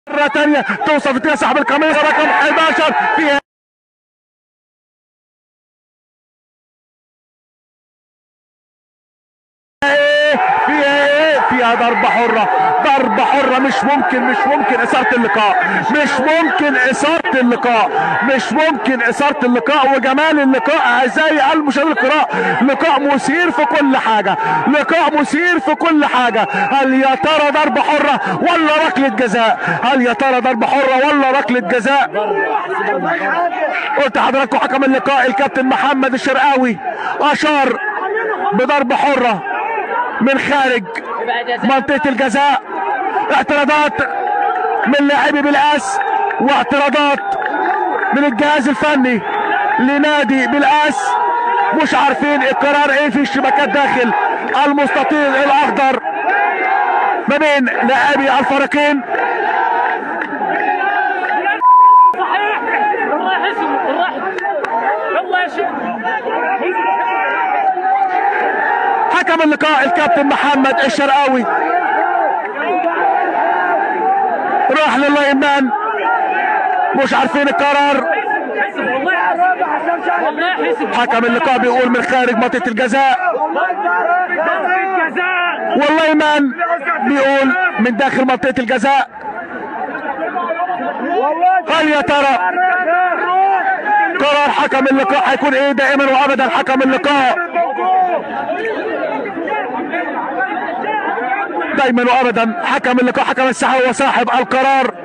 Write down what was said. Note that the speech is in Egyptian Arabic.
مرة تانية توصل في صاحب القميص رقم 11 فيها ايه فيها ايه فيها ضربة حرة ضربة حرة مش ممكن مش ممكن إثارة اللقاء مش ممكن إثارة اللقاء مش ممكن إثارة اللقاء وجمال اللقاء أعزائي المشاهدين القراء لقاء مثير في كل حاجة لقاء مثير في كل حاجة هل يا ترى ضربة حرة ولا ركلة جزاء هل يا ترى ضربة حرة ولا ركلة جزاء قلت لحضراتكم حكم اللقاء الكابتن محمد الشرقاوي أشار بضربة حرة من خارج منطقة الجزاء اعتراضات من لاعبي بالقاس واعتراضات من الجهاز الفني لنادي بالقاس مش عارفين القرار ايه في الشبكات داخل المستطيل الاخضر ما بين لاعبي الفريقين صحيح الله يحسن الله يلا يا شيخ حكم اللقاء الكابتن محمد الشرقاوي راح للايمان مش عارفين القرار والله يحسن والله يحسن حكم اللقاء بيقول من خارج منطقة الجزاء جزاء والايمان بيقول من داخل منطقة الجزاء هل يا ترى قرار حكم اللقاء هيكون ايه دائما وابدا حكم اللقاء دايما وابدا حكم اللقاء حكم الساحه هو صاحب القرار